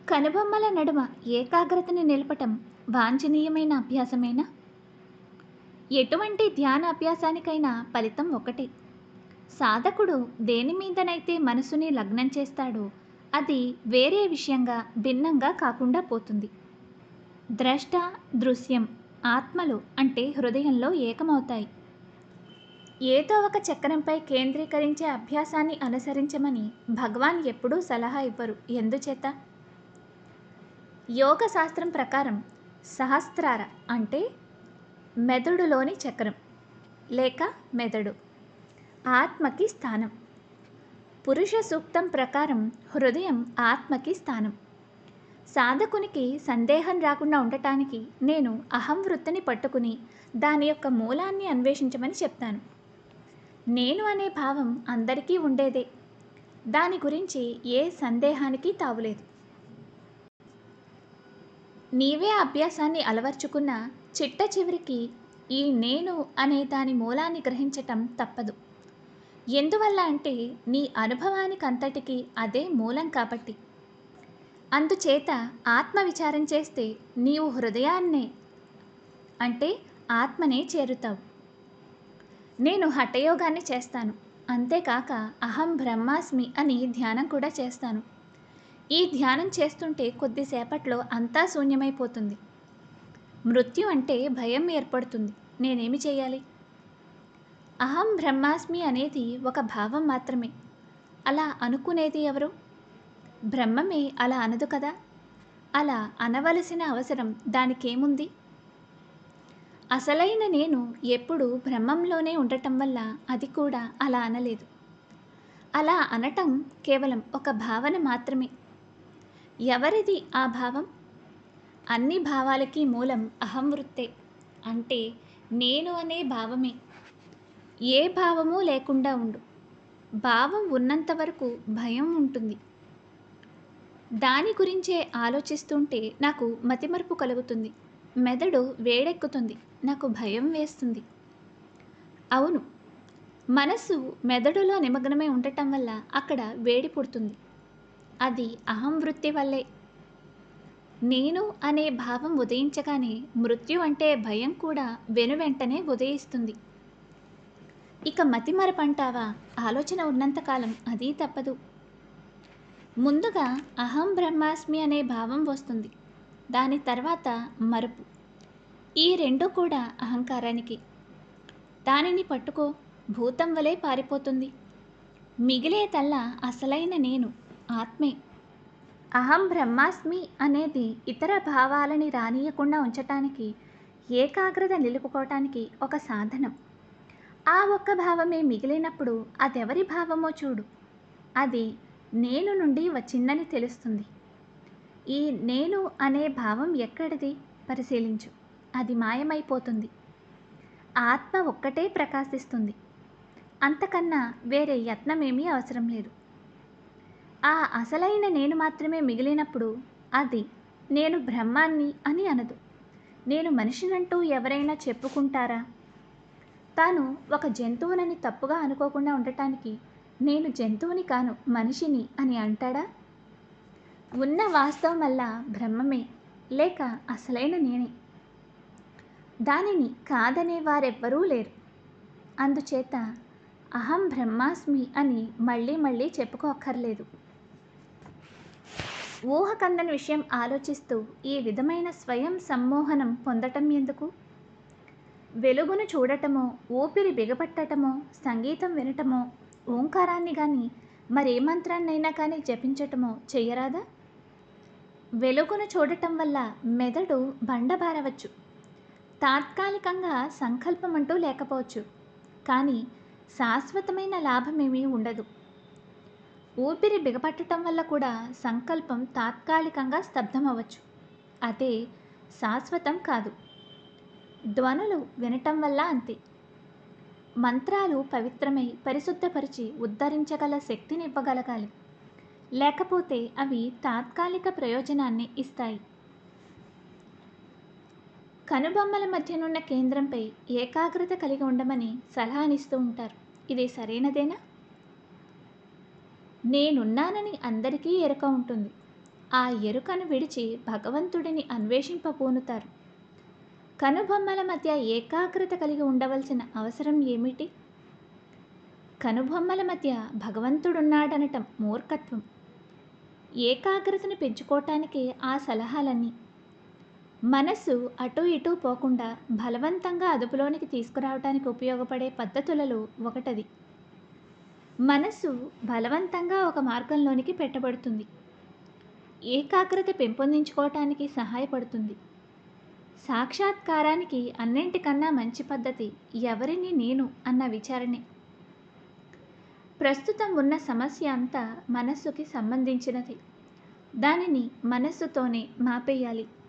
కనుబొమ్మల నడుమ ఏకాగ్రతని నిలపటం వాంఛనీయమైన అభ్యాసమేనా ఎటువంటి ధ్యాన అభ్యాసానికైనా ఫలితం ఒకటే సాధకుడు దేని మీదనైతే మనసుని లగ్నం చేస్తాడో అది వేరే విషయంగా భిన్నంగా కాకుండా పోతుంది ద్రష్ట దృశ్యం ఆత్మలు అంటే హృదయంలో ఏకమవుతాయి ఏదో ఒక చక్రంపై కేంద్రీకరించే అభ్యాసాన్ని అనుసరించమని భగవాన్ ఎప్పుడూ సలహా ఇవ్వరు ఎందుచేత యోగ శాస్త్రం ప్రకారం సహస్రార అంటే మెదడులోని చక్రం లేక మెదడు ఆత్మకి స్థానం పురుష సూక్తం ప్రకారం హృదయం ఆత్మకి స్థానం సాధకునికి సందేహం రాకుండా ఉండటానికి నేను అహం వృత్తిని పట్టుకుని దాని యొక్క మూలాన్ని అన్వేషించమని చెప్తాను నేను అనే భావం అందరికీ ఉండేదే దాని గురించి ఏ సందేహానికి తావులేదు నీవే అభ్యాసాన్ని అలవర్చుకున్న చిట్ట చివరికి ఈ నేను అనే దాని మూలాన్ని గ్రహించటం తప్పదు ఎందువల్ల అంటే నీ అనుభవానికి అంతటికి అదే మూలం కాబట్టి అందుచేత ఆత్మ విచారం చేస్తే నీవు హృదయాన్నే అంటే ఆత్మనే చేరుతావు నేను హఠయోగాన్ని చేస్తాను అంతేకాక అహం బ్రహ్మాస్మి అని ధ్యానం కూడా చేస్తాను ఈ ధ్యానం చేస్తుంటే కొద్దిసేపట్లో అంతా శూన్యమైపోతుంది మృత్యు అంటే భయం ఏర్పడుతుంది నేనేమి చేయాలి అహం బ్రహ్మాస్మి అనేది ఒక భావం మాత్రమే అలా అనుకునేది ఎవరు బ్రహ్మమే అలా అనదు కదా అలా అనవలసిన అవసరం దానికేముంది అసలైన నేను ఎప్పుడు బ్రహ్మంలోనే ఉండటం వల్ల అది కూడా అలా అనలేదు అలా అనటం కేవలం ఒక భావన మాత్రమే ఎవరిది ఆ భావం అన్ని భావాలకి మూలం అహం వృత్తే అంటే నేను అనే భావమే ఏ భావము లేకుండా ఉండు భావం ఉన్నంత వరకు భయం ఉంటుంది దాని గురించే ఆలోచిస్తుంటే నాకు మతిమరుపు కలుగుతుంది మెదడు వేడెక్కుతుంది నాకు భయం వేస్తుంది అవును మనసు మెదడులో నిమగ్నమై ఉండటం వల్ల అక్కడ వేడి పుడుతుంది అది అహం వృత్తి వల్లే నేను అనే భావం ఉదయించగానే మృత్యు అంటే భయం కూడా వెనువెంటనే ఉదయిస్తుంది ఇక మతిమరపంటావా ఆలోచన ఉన్నంతకాలం అది తప్పదు ముందుగా అహం బ్రహ్మాస్మి అనే భావం వస్తుంది దాని తర్వాత మరుపు ఈ రెండు కూడా అహంకారానికి దానిని పట్టుకో భూతం వలె పారిపోతుంది మిగిలేదల్లా అసలైన నేను ఆత్మే అహం బ్రహ్మాస్మి అనేది ఇతర భావాలని రానియకుండా ఉంచటానికి ఏకాగ్రత నిలుపుకోవటానికి ఒక సాధనం ఆ ఒక్క భావమే మిగిలినప్పుడు అదెవరి భావమో చూడు అది నేను నుండి వచ్చిందని తెలుస్తుంది ఈ నేను అనే భావం ఎక్కడిది పరిశీలించు అది మాయమైపోతుంది ఆత్మ ఒక్కటే ప్రకాశిస్తుంది అంతకన్నా వేరే యత్నమేమీ అవసరం లేదు ఆ అసలైన నేను మాత్రమే మిగిలినప్పుడు అది నేను బ్రహ్మాన్ని అని అనదు నేను మనిషినంటూ ఎవరైనా చెప్పుకుంటారా తాను ఒక జంతువునని తప్పుగా అనుకోకుండా ఉండటానికి నేను జంతువుని కాను మనిషిని అని అంటాడా ఉన్న వాస్తవం వల్ల బ్రహ్మమే లేక అసలైన నేనే దానిని కాదనే వారెవ్వరూ లేరు అందుచేత అహం బ్రహ్మాస్మి అని మళ్ళీ మళ్ళీ చెప్పుకోక్కర్లేదు ఊహకందని విషయం ఆలోచిస్తూ ఈ విధమైన స్వయం సమ్మోహనం పొందటం ఎందుకు వెలుగును చూడటమో ఊపిరి బిగపట్టటమో సంగీతం వినటమో ఓంకారాన్ని కానీ మరే మంత్రాన్నైనా కానీ జపించటమో చెయ్యరాదా వెలుగును చూడటం వల్ల మెదడు బండబారవచ్చు తాత్కాలికంగా సంకల్పం అంటూ లేకపోవచ్చు కానీ శాశ్వతమైన లాభమేమీ ఉండదు ఊపిరి బిగపట్టడం వల్ల కూడా సంకల్పం తాత్కాలికంగా స్తబ్దమవ్వచ్చు అదే శాశ్వతం కాదు ధ్వనులు వినటం వల్ల అంతే మంత్రాలు పవిత్రమై పరిశుద్ధపరిచి ఉద్ధరించగల శక్తిని ఇవ్వగలగాలి లేకపోతే అవి తాత్కాలిక ప్రయోజనాన్ని ఇస్తాయి కనుబొమ్మల మధ్యనున్న కేంద్రంపై ఏకాగ్రత కలిగి ఉండమని సలహానిస్తూ ఉంటారు ఇది సరైనదేనా నేనున్నానని అందరికీ ఎరుక ఉంటుంది ఆ ఎరుకను విడిచి భగవంతుడిని అన్వేషింపబూనుతారు కనుబొమ్మల మధ్య ఏకాగ్రత కలిగి ఉండవలసిన అవసరం ఏమిటి కనుబొమ్మల మధ్య భగవంతుడున్నాడనటం మూర్ఖత్వం ఏకాగ్రతను పెంచుకోవటానికి ఆ సలహాలన్నీ మనస్సు అటు ఇటు పోకుండా బలవంతంగా అదుపులోనికి తీసుకురావడానికి ఉపయోగపడే పద్ధతులలో ఒకటది మనస్సు బలవంతంగా ఒక మార్గంలోనికి పెట్టబడుతుంది ఏకాగ్రత పెంపొందించుకోవటానికి సహాయపడుతుంది సాక్షాత్కారానికి అన్నింటికన్నా మంచి పద్ధతి ఎవరిని నేను అన్న విచారణే ప్రస్తుతం ఉన్న సమస్య అంతా మనస్సుకి సంబంధించినది దానిని మనస్సుతోనే మాపేయాలి